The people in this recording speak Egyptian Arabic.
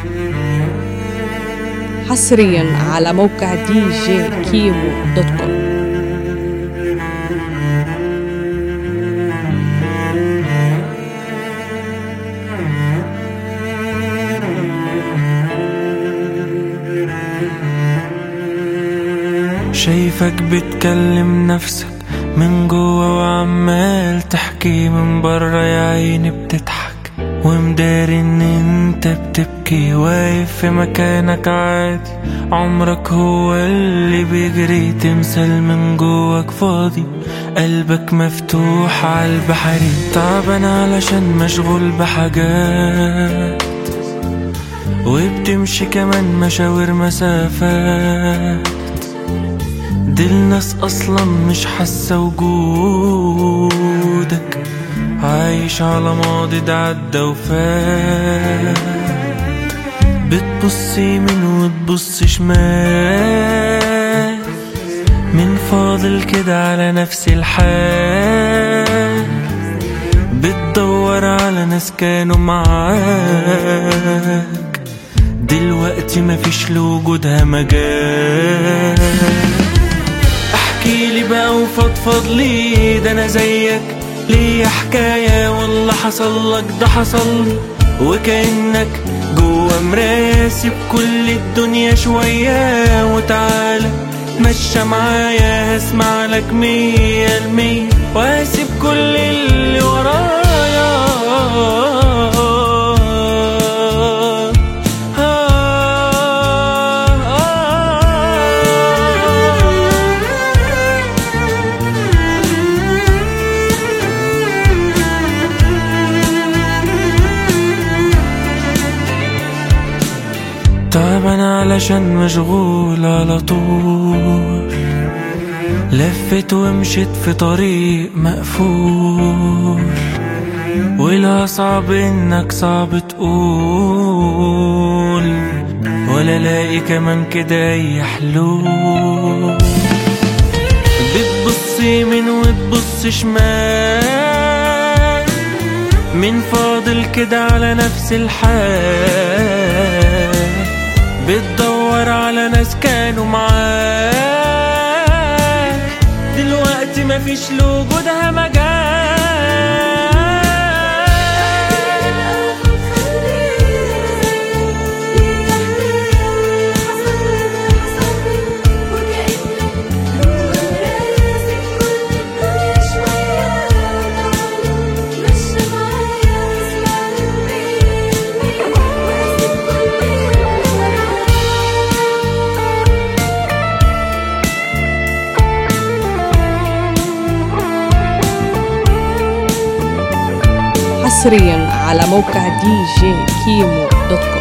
حصريا على موقع دي جي كيمو دوت كوم شايفك بتكلم نفسك من جوا وعمال تحكي من برا يا عيني بتضحك ومداري ان انت بتبكي واقف في مكانك عادي عمرك هو اللي بيجري تمثال من جواك فاضي قلبك مفتوح عالبحري تعبان علشان مشغول بحاجات وبتمشي كمان مشاوير مسافات دي الناس اصلا مش حاسه وجودك عايش على ماضي ده عدى وفات بتبص يمين وتبص شمال من فاضل كده على نفس الحال بتدور على ناس كانوا معاك دلوقتي مفيش لوجودها مجال احكي لي بقى وفضفض لي ده انا زيك ليا حكاية والله حصل لك ده حصل لي وكأنك جوا مراسي بكل الدنيا شوية وتعالى مشى معايا هسمع لك مية المية واسيب كل اللي ورايا تعبان علشان مشغول على طول لفت ومشيت في طريق مقفول والأصعب إنك صعب تقول ولا لاقي كمان كده أي حلول بتبص يمين وتبص شمال من فاضل كده على نفس الحال بتدور على ناس كانوا معاك دلوقتي مفيش لوجودها مجال حصريا على موقع دي جي كيمو دوت كوم